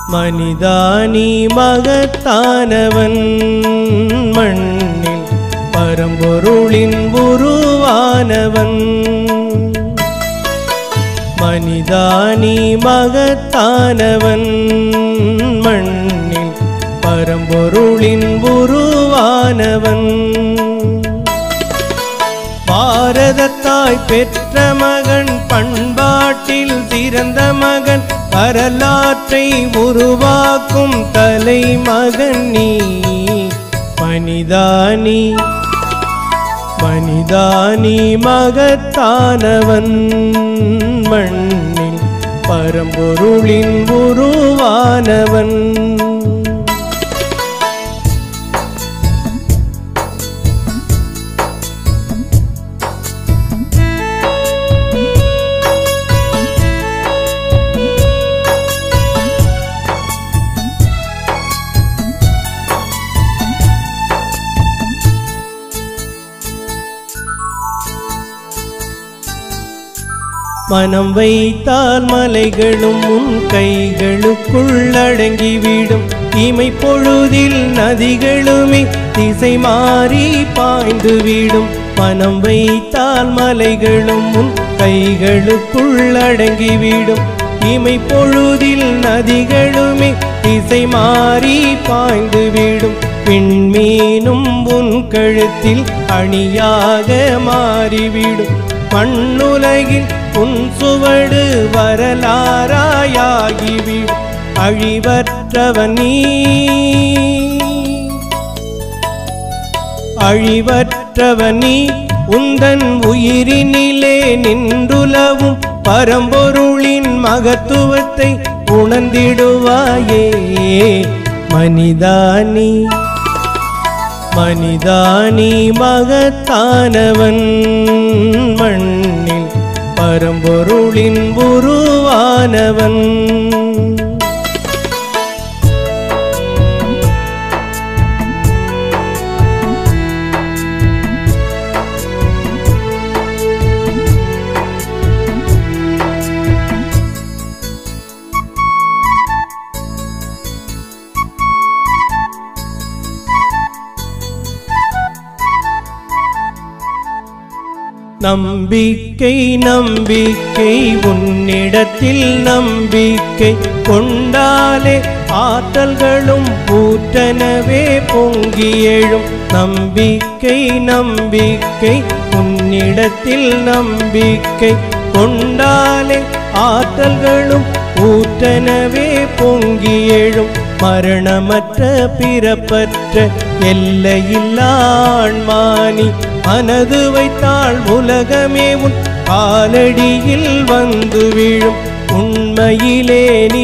மனிதானி மகத்தானவன் மண்ணில் பரம்பொருளின் உருவானவன் மனிதானி மகத்தானவன் மண்ணில் பரம்பொருளின் உருவானவன் பாரதத்தாய் பெற்ற மகன் பண்பாட்டில் சிறந்த மகன் வரலாற்றை உருவாக்கும் தலைமகன் நீ மனிதானி மனிதானி மகத்தானவன் மண்ணில் பரம்பொருளின் உருவானவன் மனம் வைத்தால் மலைகளும் உன் கைகளுக்குள் அடங்கிவிடும் இமை பொழுதில் நதிகளுமே திசை மாறி பாய்ந்துவிடும் மனம் வைத்தால் மலைகளும் உன் கைகளுக்குள் அடங்கிவிடும் இமை பொழுதில் நதிகளுமே திசை மாறி பாய்ந்துவிடும் விண்மீனும் உன் கழுத்தில் அணியாக மாறிவிடும் மண்ணுலகில் உன் சுவடு வரலாறாயாகிவிடும் அழிவற்றவன் நீ அழிவற்றவன் நீ உந்தன் உயிரினிலே நின்றுலவும் பரம்பொருளின் மகத்துவத்தை உணர்ந்திடுவாயே மனிதானி மனிதானி மகத்தானவன் மண்ணில் பரம்பொருளின் உருவானவன் நம்பிக்கை நம்பிக்கை உன்னிடத்தில் நம்பிக்கை கொண்டாலே ஆற்றல்களும் ஊற்றனவே பொங்கி எழும் நம்பிக்கை நம்பிக்கை உன்னிடத்தில் நம்பிக்கை கொண்டாலே ஆற்றல்களும் ஊற்றனவே பொங்கி எழும் மரணமற்ற பிறப்பற்ற எல்லையில்லாண்மானி மனது வைத்தாள் உலகமே உன் காலடியில் வந்து விழும் உண்மையிலே நீ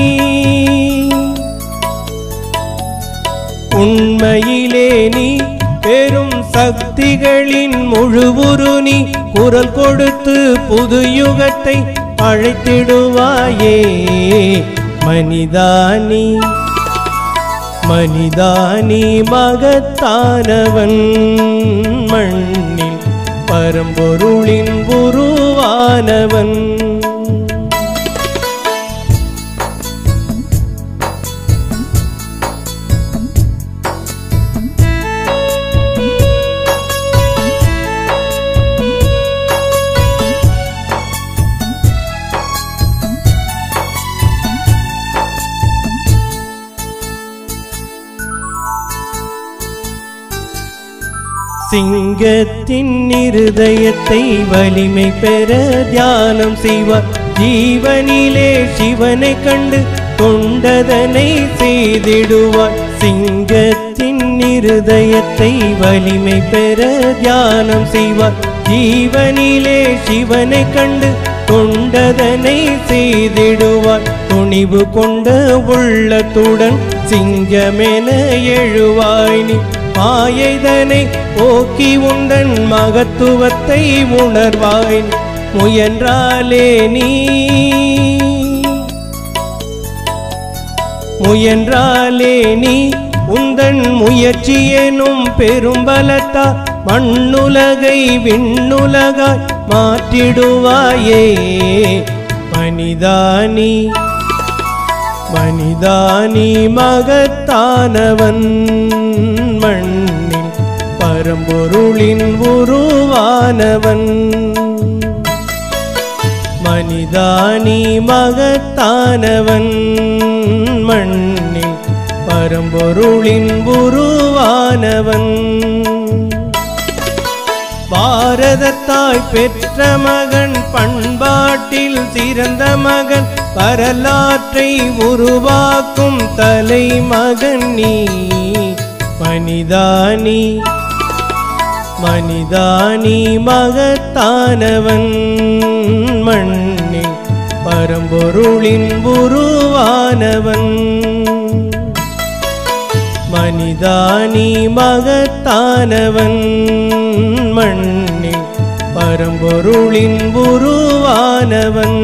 உண்மையிலே நீ பெரும் சக்திகளின் முழுவுரு நீ குரல் கொடுத்து புது யுகத்தை அழைத்திடுவாயே மனிதானி மனிதானி மகத்தானவன் மண்ணில் பரம்பொருளின் உருவானவன் சிங்கத்தின் இருதயத்தை வலிமை பெற தியானம் செய்வார் ஜீவனிலே சிவனை கண்டு கொண்டதனை செய்திடுவார் சிங்கத்தின் இருதயத்தை வலிமை பெற தியானம் செய்வார் ஜீவனிலே சிவனை கண்டு கொண்டதனை செய்திடுவார் துணிவு கொண்ட உள்ளத்துடன் சிங்கமென எழுவாய் நீ மாயைதனை போக்கி உந்தன் மகத்துவத்தை உணர்வாய் முயன்றாலே நீ முயன்றாலே நீ உந்தன் முயற்சி எனும் பெரும்பலத்தா மண்ணுலகை விண்ணுலகாய் மாற்றிடுவாயே மனிதானி மனிதானி மகத்தானவன் மண்ணில் பரம்பொருளின் உருவானவன் மனிதானி மகத்தானவன் மண்ணில் பரம்பொருளின் உருவானவன் பாரதத்தாய் பெற்ற மகன் பண்பாட்டில் சிறந்த மகன் வரலாற்றை உருவாக்கும் தலைமகன் நீ மனிதானி மனிதானி மகத்தானவன் மண்ணில் பரம்பொருளின் உருவானவன் மனிதானி மகத்தானவன் மண்ணில் பரம்பொருளின் உருவானவன்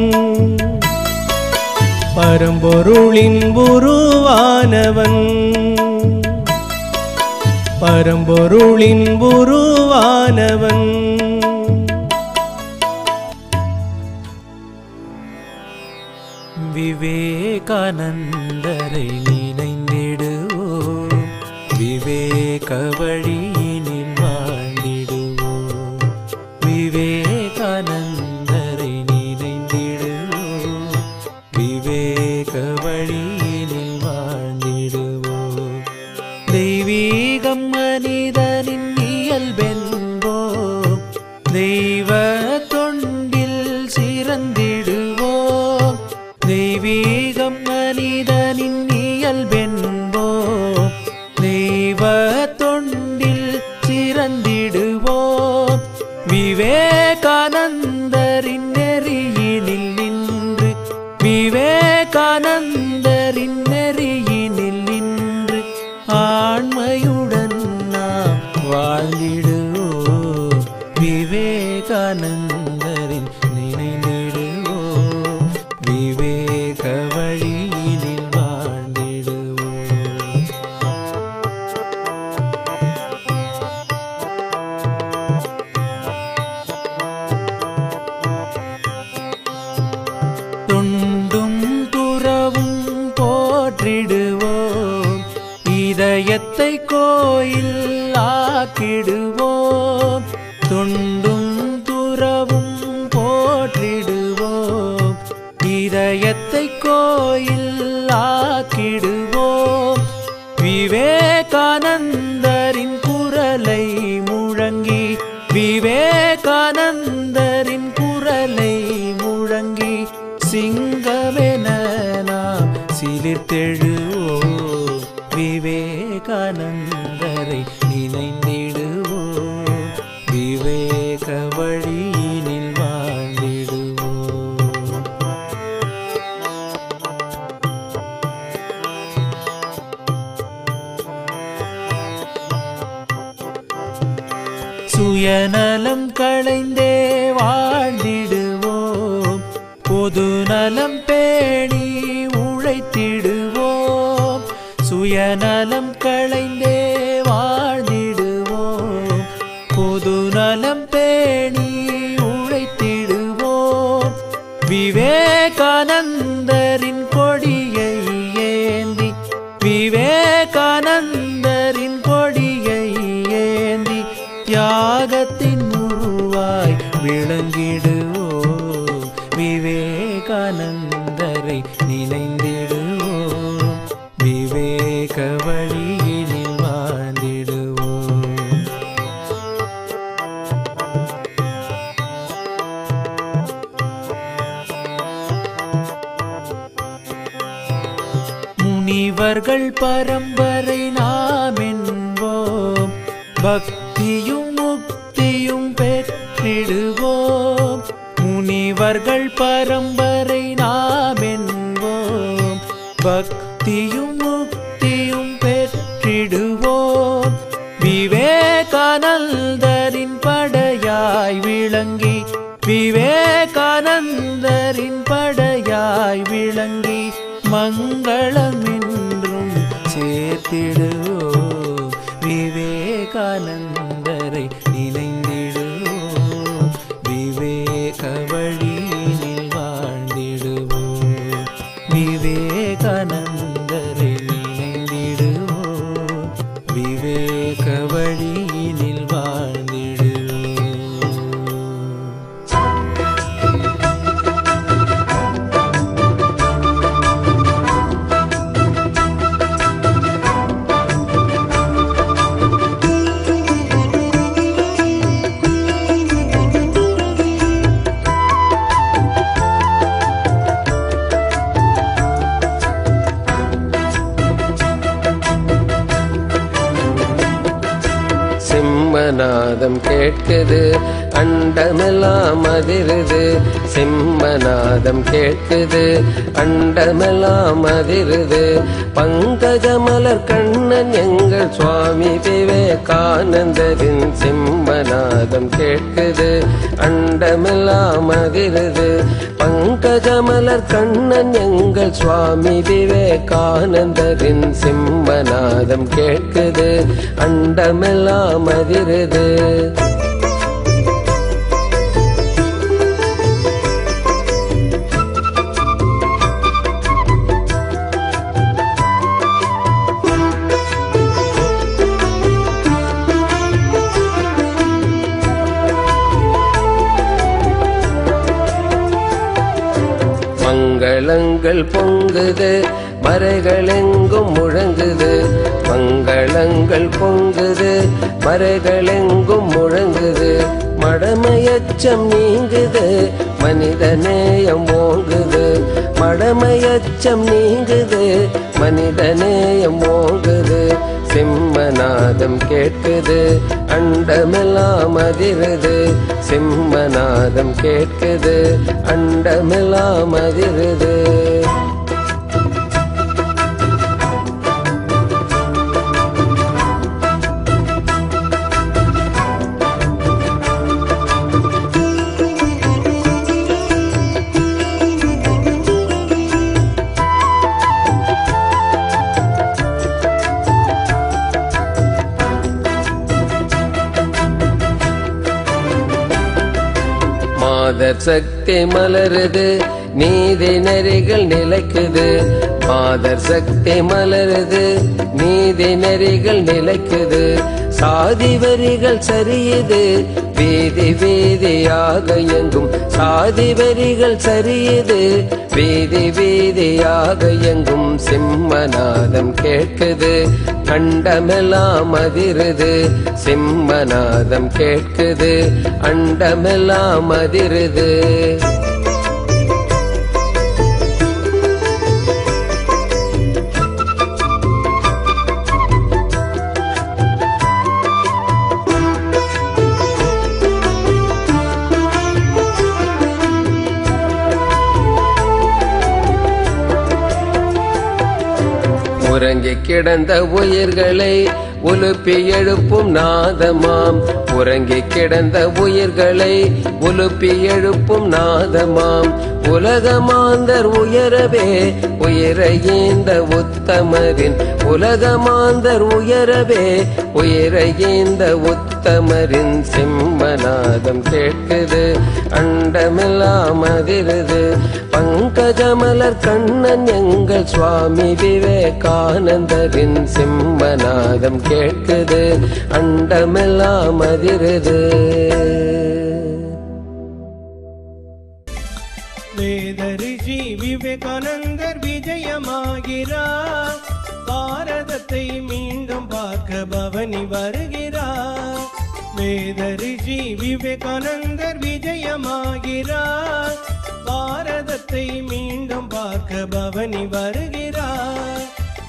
பரம்பொருளின் உருவானவன் பரம்பொருளின் உருவானவன் விவேகானந்தரை நினைந்திடுவோம் விவேக வழியினில் வாழ்ந்திடுவோம் விவேகானந்தரை நினைந்திடுவோம் விவேக வழியினில் வாழ்ந்திடுவோம் தெய்வீகம் மனிதனின் இயல்பென்போம் தெய்வ தொண்டில் சிறந்திடுவோம் தெய்வீகம் மனிதனின் இயல்பென்போம் தெய்வ தொண்டில் சிறந்திடுவோம் விவேகானந்தரின் நெறியினில் நின்று விவேகானந்தரின் நெறியினில் நின்று ஆண்மையுடன் நாம் வாழ்ந்திடுவோம் விவேகானந்தரின் நினைந்திடுவோம் விவேக வழியினில் வாழ்ந்திடுவோம் தொண்டும் துறவும் போற்றிடுவோம் இதயத்தை கோயில் ஆக்கிடுவோம் தொண்டும் துறவும் போற்றிடுவோம் இதயத்தை கோயில் ஆக்கிடுவோம் விவேகானந்தரின் குரலை முழங்கி விவேகானந்தரின் குரலை முழங்கி சிங்கமென நாம் சிலிர்த்தெழுவோம் விவேகானந்தரை நினைந்திடுவோம் விவேக வழியினில் வாழ்ந்திடுவோம் சுயநலம் களைந்தே வாழ்ந்திடுவோம் பொது நலம் பேணி உழைத்திடுவோம் சுயநலம் களைந்தே வாழ்ந்திடுவோம் பொது நலம் பேணி உழைத்திடுவோம் விவேகானந்தரின் கொடியை ஏந்தி விவேகானந்தரின் கொடியை ஏந்தி தியாகத்தின் உருவாய் விளங்கிடுவோம் விவேகானந்தரை நினைந்திடுவோம் விவேக வழியினில் வாழ்ந்திடுவோம் முனிவர்கள் பரம்பரை நாம் என்போம் பக்தியும் முக்தியும் பெற்றிடுவோம் முனிவர்கள் பரம்பரை நாம் என்போம் பக்தியும் முக்தியும் பெற்றிடுவோம் விவேகானந்தரின் படையாய் விளங்கி விவேகானந்தரின் படையாய் விளங்கி மங்களம் என்றும் சேர்த்திடுவோம் விவேகானந்தரை நினைந்திடுவோம் விவேக வழியினில் வாழ்ந்திடுவோம் விவேகானந்தரை விவேகானந்தரில் இணைந்திடுவோம் விவேக வழியினில் வாழ்ந்திடுவோம் சிம்மநாதம் கேட்குது அண்டமெல்லாம் அதிருது சிம்மநாதம் கேட்குது அண்டமெல்லாம் அதிருது பங்கஜமலர் கண்ணன் எங்கள் சுவாமி விவேகானந்தரின் சிம்மநாதம் கேட்குது அண்டமெல்லாம் அதிருது பங்கஜமலர் கண்ணன் எங்கள் சுவாமி விவேகானந்தரின் சிம்மநாதம் கேட்குது அண்டமெல்லாம் அதிருது மங்களங்கள் பொங்குது மறைகள் எங்கும் முழங்குது மங்களங்கள் பொங்குது மறைகள் எங்கும் முழங்குது மடமையச்சம் நீங்குது மனித நேயம் ஓங்குது மடமையச்சம் நீங்குது மனித நேயம் ஓங்குது சிம்மநாதம் கேட்குது அண்டமெல்லாம் அதிருது சிம்மநாதம் கேட்குது அண்டமெல்லாம் அதிருது மாதர் சக்தி மலருது நீதி நெறிகள் நிலைக்குது மாதர் சக்தி மலருது நீதி நெறிகள் நிலைக்குது சாதி வரிகள் சரியுது வீதி வீதியாக எங்கும் சாதி வரிகள் சரியுது வீதி வீதியாக எங்கும் சிம்மநாதம் கேட்குது அண்டமெல்லாம் அதிருது சிம்மநாதம் கேட்குது அண்டமெல்லாம் அதிருது உறங்கி கிடந்த உயிர்களை உலுப்பி எழுப்பும் நாதமாம் உறங்கி கிடந்த உயிர்களை உலுப்பி எழுப்பும் நாதமாம் உலகமாந்தர் உயரவே உயர இந்த உத்தமரின் உலகமாந்தர் உயரவே உயர இந்த உத்தமரின் சிம்மநாதம் கேட்குது அண்டமெல்லாம் அதிருது பங்கஜமலர் கண்ணன் எங்கள் சுவாமி விவேகானந்தரின் சிம்மநாதம் கேட்குது அண்டமெல்லாம் அதிருது வேத ரிஷி விவேகானந்தர் விஜயமாகிறார் பாரதத்தை மீண்டும் பார்க்க பவனி வருகிறார் வேத ரிஷி விவேகானந்தர் விஜயமாகிறார் பாரதத்தை மீண்டும் பார்க்க பவனி வருகிறார்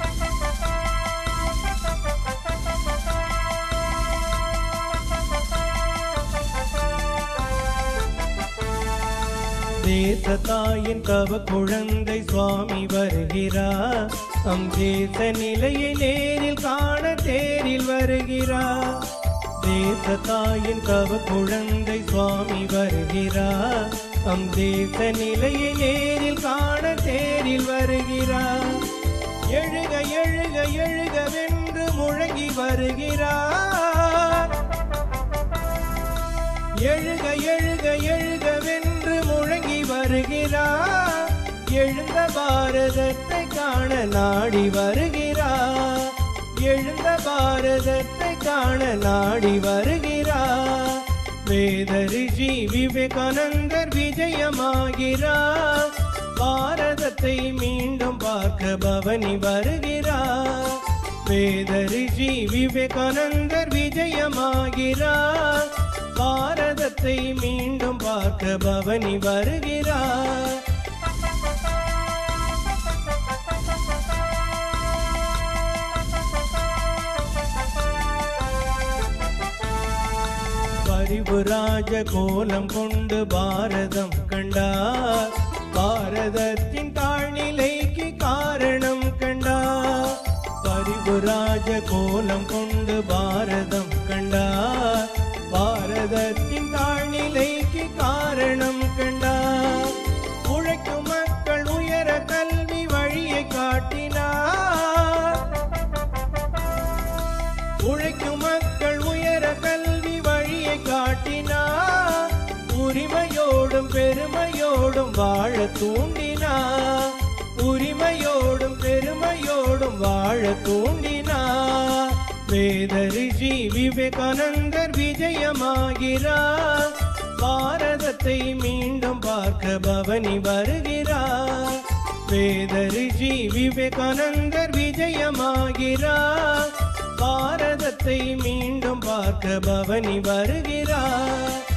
தேச தாயின் கவ குழந்தை சுவாமி வருகிறார் அம் தேச நிலையை நேரில் காண தேரில் வருகிறார் தேச தாயின் கவ குழந்தை சுவாமி வருகிறார் அம் தேச நிலையை நேரில் காண தேரில் வருகிறார் எழுக எழுக எழுகவென்று முழங்கி வருகிறார் எழுக எழுக எழுகவென்று முழங்கி வருகிறார் எழுந்த பாரதத்தை காண நாடி வருகிறார் எழுந்த பாரதத்தை காண நாடி வருகிறார் வேத ரிஷி விவேகானந்தர் விஜயமாகிறார் பாரதத்தை மீண்டும் பார்க்க பவனி வருகிறார் வேத ரிஷி விவேகானந்தர் விஜயமாகிறார் பாரதத்தை மீண்டும் பார்க்க பவனி வருகிறார் பரிபுராஜ கோலம் கொண்டு பாரதம் கண்டார் பாரதத்தின் தாழ்நிலைக்கு காரணம் கண்டார் பரிபுராஜ கோலம் கொண்டு பாரதம் கண்டார் பாரதத்தின் தாழ்நிலைக்கு காரணம் கண்டார் உழைக்கும் மக்கள் உயர கல்வி வழியை காட்டினார் உழைக்கும் மக்கள் உயர கல்வி வழியை காட்டினார் உரிமையோடும் பெருமையோடும் வாழ தூண்டினார் உரிமையோடும் பெருமையோடும் வாழ தூண்டினார் வேத ரிஷி விவேகானந்தர் விஜயமாகிறார் பாரதத்தை மீண்டும் பார்க்க பவனி வருகிறார் வேத ரிஷி விவேகானந்தர் விஜயமாகிறார் பாரதத்தை மீண்டும் பார்க்க பவனி வருகிறார்